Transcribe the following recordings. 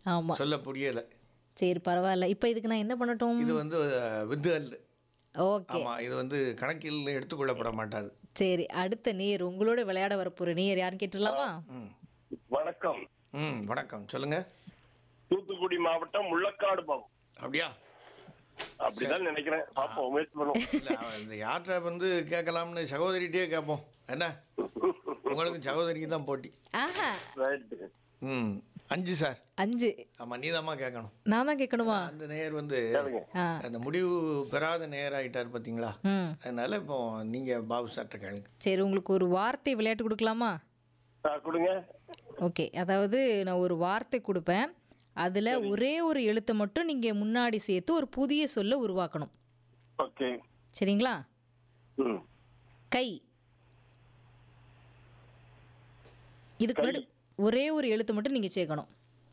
ஆமா சொல்ல புரியலை சரி பரவாயில்ல இப்போ இதுக்கு நான் என்ன பண்ணட்டும் இது வந்து அஹ், வித்து அல்லு ஓகே ஆமாம் இது வந்து கணக்கில் எடுத்துக்கொள்ளப்பட மாட்டாது சரி அடுத்த நேர் உங்களோட விளையாட வரப்போற நேர் யாருன்னு கேட்டுடலாமா ம் வணக்கம் ம் வணக்கம் சொல்லுங்கள் தூத்துக்குடி மாவட்டம் முள்ளக்காடு பாவம் அப்படியா அப்படிதான் நினைக்கிறேன் பாப்போம் முயற்சி பண்ணுவோம் இல்லை இந்த யார்கிட்ட வந்து கேட்கலாம்னு சகோதரிகிட்டே கேட்போம் என்ன உங்களுக்கு சகோதரிக்கு தான் போட்டி ஆஹா ரைட்டு ம் அஞ்சு சார் அஞ்சு ஆமாம் நீதாம்மா கேட்கணும் நான் தான் கேட்கணுமா அந்த நேயர் வந்து கேளுங்க ஆ அந்த முடிவு பெறாத நேயர் ஆயிட்டார் பார்த்தீங்களா ம் அதனால இப்போ நீங்கள் பாபு சார்கிட்ட கேளுங்க சரி உங்களுக்கு ஒரு வார்த்தை விளையாட்டு கொடுக்கலாமா ஆ, கொடுங்க ஓகே அதாவது நான் ஒரு வார்த்தை கொடுப்பேன் அதில் ஒரே ஒரு எழுத்தை மட்டும் நீங்கள் முன்னாடி சேர்த்து ஒரு புதிய சொல்ல உருவாக்கணும் ஓகே சரிங்களா ம் கை இதுக்கு முன்னாடி ஒரே ஒரு எழுத்து மட்டும் நீங்கள் சேர்க்கணும்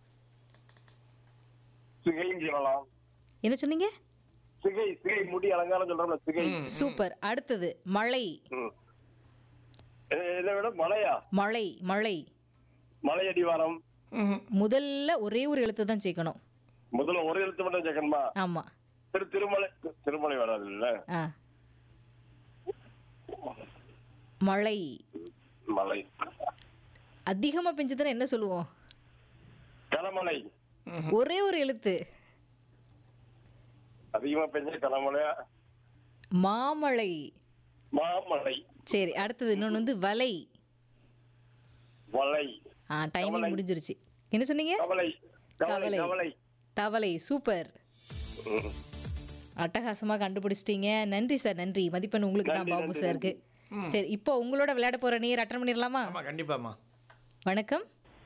சிகைன்னு சொல்லலாம் என்ன சொன்னீங்க சிகை சிகை முடி அலங்காரம் சொல்றோம்ல சிகை சூப்பர் அடுத்தது மழை ம் எ- இதை விட மலையா மழை மழை மலை அடிவாரம் ம் முதல்ல ஒரே ஒரு எழுத்து தான் சேர்க்கணும் முதல்ல ஒரு எழுத்து மட்டும் சேர்க்கணுமா ஆமாம் திரு திருமலை தி- திருமலை வராது இல்ல ஆ மழை மலை அதிகமாக பெஞ்சதுன்னா என்ன சொல்லுவோம் கனமலை ஒரே ஒரு எழுத்து அதிகமா பெஞ்ச கனமலையா மாமழை மாமலை சரி அடுத்தது இன்னொன்று வந்து வலை வலை ஆ டைமிங் முடிஞ்சிருச்சு என்ன சொன்னீங்க கவலை கவலை கவலை கவலை தவளை சூப்பர் ம். அட்டகாசமாக கண்டுபிடிச்சிட்டீங்க நன்றி சார் நன்றி மதிப்பெண் உங்களுக்கு தான் நன்றி, பாபு நன்றி, சாருக்கு சரி இப்போ உங்களோட விளையாட போகிற நீர் அட்டன் பண்ணிடலாமா ஆமாம் கண்டிப்பாம்மா வணக்கம்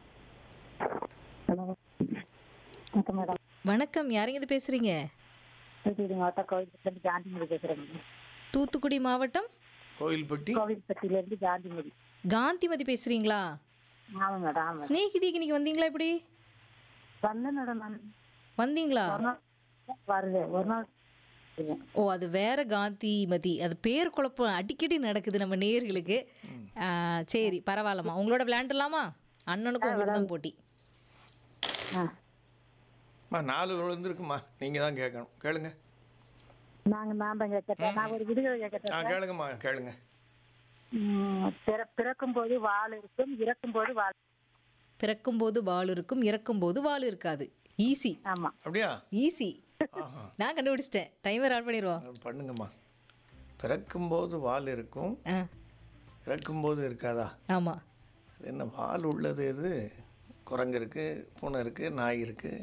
ஹலோ வணக்கம் மேடம் வணக்கம் யாருங்க இது பேசுறீங்க தூத்துக்குடி மாவட்டம் கோவில்பட்டிலேருந்து காந்திமதி பேசுகிறேங்க தூத்துக்குடி மாவட்டம் கோயில்பட்டி கோவில்பட்டியிலேருந்து காந்திமதி காந்திமதி பேசுறீங்களா ஆமாம் மேடம் ஆமாம் ஸ்நேகிதிக்கு இன்னைக்கு வந்தீங்களா இப்படி வந்தேன் மேடம் நான் வந்தீங்களா ஒரு நாள் வருது ஒரு நாள் வருவேன். ஓ அது வேற காந்திமதி அது பேர் குழப்பம் அடிக்கடி நடக்குது நம்ம நேயர்களுக்கு ஆ, சரி பரவாயில்லம்மா உங்களோட விளையாண்டுலாமா அண்ணனுக்கும் உங்களுக்கு தான் போட்டி ஆ அம்மா நாலு விழுந்துருக்குமா நீங்கள் தான் கேட்கணும் கேளுங்க நாங்கள் நான் தான் கேட்கட்டேன் நான் ஒரு விடுதலை ஆ கேட்கட்டேன் கேளுங்கம்மா கேளுங்க பிற பிறக்கும் போது வாள் இருக்கும் இறக்கும் போது வாள் பிறக்கும்போது வால் இருக்கும் இறக்கும்போது வால் இருக்காது ஈஸி ஆமாம் அப்படியா ஈஸி ஆஹா நான் கண்டுபிடிச்சிட்டேன் டைமர் ஆன் பண்ணிடுவோம் பண்ணுங்கம்மா பிறக்கும்போது வால் இருக்கும் ஆ இறக்கும்போது இருக்காதா ஆமாம் அது என்ன வால் உள்ளது எது குரங்கு இருக்குது பூனை இருக்குது நாய் இருக்குது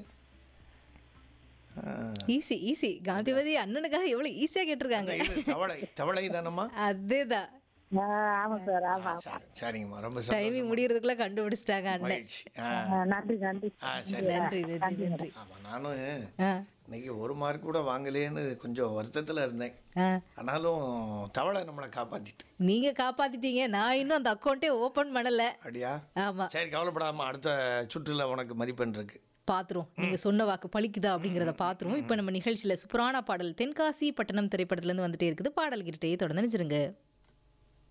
ஈஸி ஈஸி காந்திமதி அண்ணனுக்காக எவ்வளோ ஈஸியாக கேட்டிருக்காங்க இது தவளை தவளை தானம்மா அதேதான் ஆமாம் சார் ஆமாம் சரி சரிங்கம்மா ரொம்ப டைமிங் சந்தோஷம் முடியறதுக்குள்ள கண்டுபிடிச்சிட்டாங்க அண்ணன் மகிழ்ச்சி ஆ நன்றி நன்றி ஆ சரி நன்றி நன்றி நன்றி ஆமாம் நானும் ஆ இன்னைக்கு ஒரு மார்க் கூட வாங்கலேன்னு கொஞ்சம் வருத்தத்தில் இருந்தேன் ஆ ஆனாலும் தவளை நம்மளை காப்பாற்றிட்டு நீங்க காப்பாத்திட்டீங்க நான் இன்னும் அந்த அக்கௌண்ட்டே ஓபன் பண்ணல அப்படியா ஆமா சரி கவலைப்படாமல் அடுத்த சுற்றுல உனக்கு மதிப்பெண் இருக்கு பாத்துரும் நீங்க சொன்ன வாக்கு பழிக்குதா அப்படிங்கறத பாத்துரும் இப்ப நம்ம நிகழ்ச்சியில சூப்பரான பாடல் தென்காசி பட்டணம் திரைப்படத்துல இருந்து வந்துட்டே இருக்குது பாடல் கிட்டே தொடர்ந்து நினைச்சிருங்க